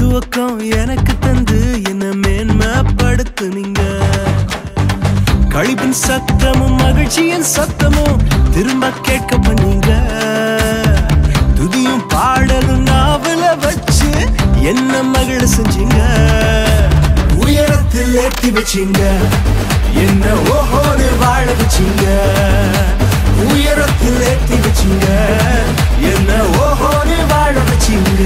துவக்கம் எனக்கு தந்து என்ன மேன்மைப்படுத்துனீங்க கழிப்பின் சத்தமும் மகிழ்ச்சியின் சத்தமும் திரும்ப கேட்க பண்ணீங்க துதியும் பாடலும் நாவல வச்சு என்ன மகிழ செஞ்சீங்க உயரத்தில் ஏத்தி வச்சீங்க என்ன ஓஹோன்னு வாழ வச்சீங்க உயரத்தில் ஏத்தி வச்சீங்க என்ன ஓஹோன்னு வாழ வச்சீங்க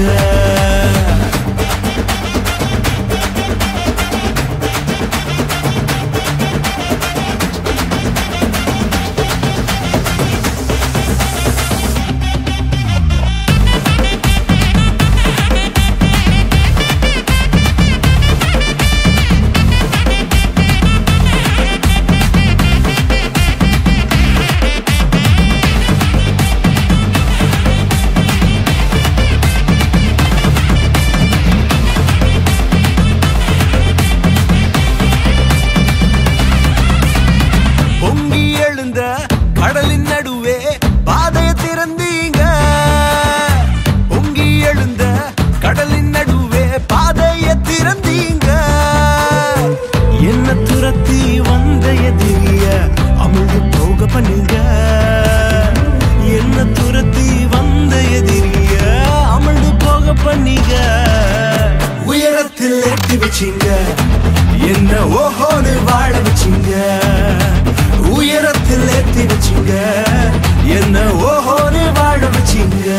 பொங்கி எழுந்த கடலின் நடுவே பாதைய திறந்தீங்க பொங்கி எழுந்த கடலின் நடுவே பாதைய திறந்தீங்க என்ன துரத்தி வந்த எதிரிய அமிழ்ந்து போக பண்ணீங்க என்ன துரத்தி வந்த எதிரிய அமிழ்ந்து போக பண்ணீங்க உயரத்தில் ஏற்றி வச்சீங்க என்ன ஓஹோன்னு வாழ வச்சீங்க உயரத்தில் ஏத்தி வச்சீங்க என்ன ஓஹோன்னு வாழ வச்சீங்க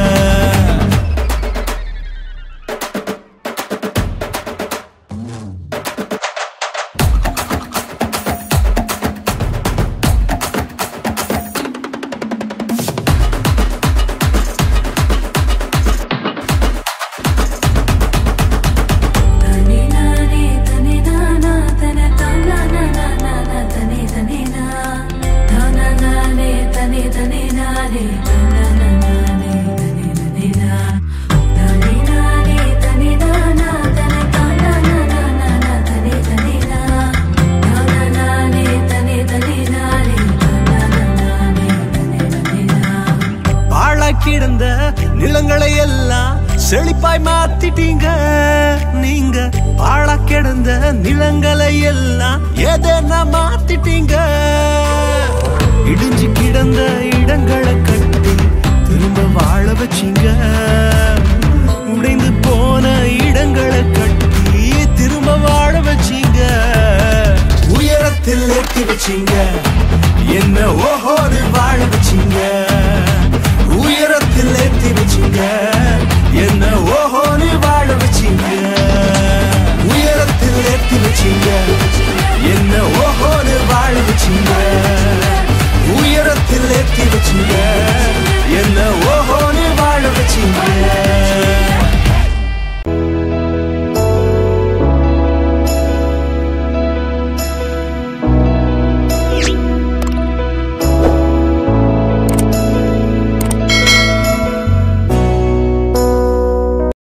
தனி நானே தனி நானா தன தானா நானா நானா தனி தனி நா தானா நானே தனி தனி நானே தானா நானே தனி தனி நா தனி நானே தனி நானா தன தானா நானா நானா தனி தனி நா தானா நானே தனி தனி நானே தானா நானே தனி தனி நா பாழா கிடந்த நிலங்களை எல்லாம் செழிப்பாய் மாத்திட்டீங்க நீங்க பாழா கிடந்த நிலங்களை எல்லாம் எதனா மாத்திட்டீங்க இடிஞ்சு கிடந்த இடங்களை கட்டி திரும்ப வாழ வச்சீங்க உடைந்து போன இடங்களை கட்டி திரும்ப வாழ வச்சீங்க உயரத்தில் ஏற்றி வச்சீங்க என்ன ஓஹோன்னு வாழ வச்சீங்க உயரத்தில் ஏற்றி வச்சீங்க என்ன ஓஹோன்னு வாழ வச்சீங்க உயரத்தில் ஏற்றி வச்சீங்க என்ன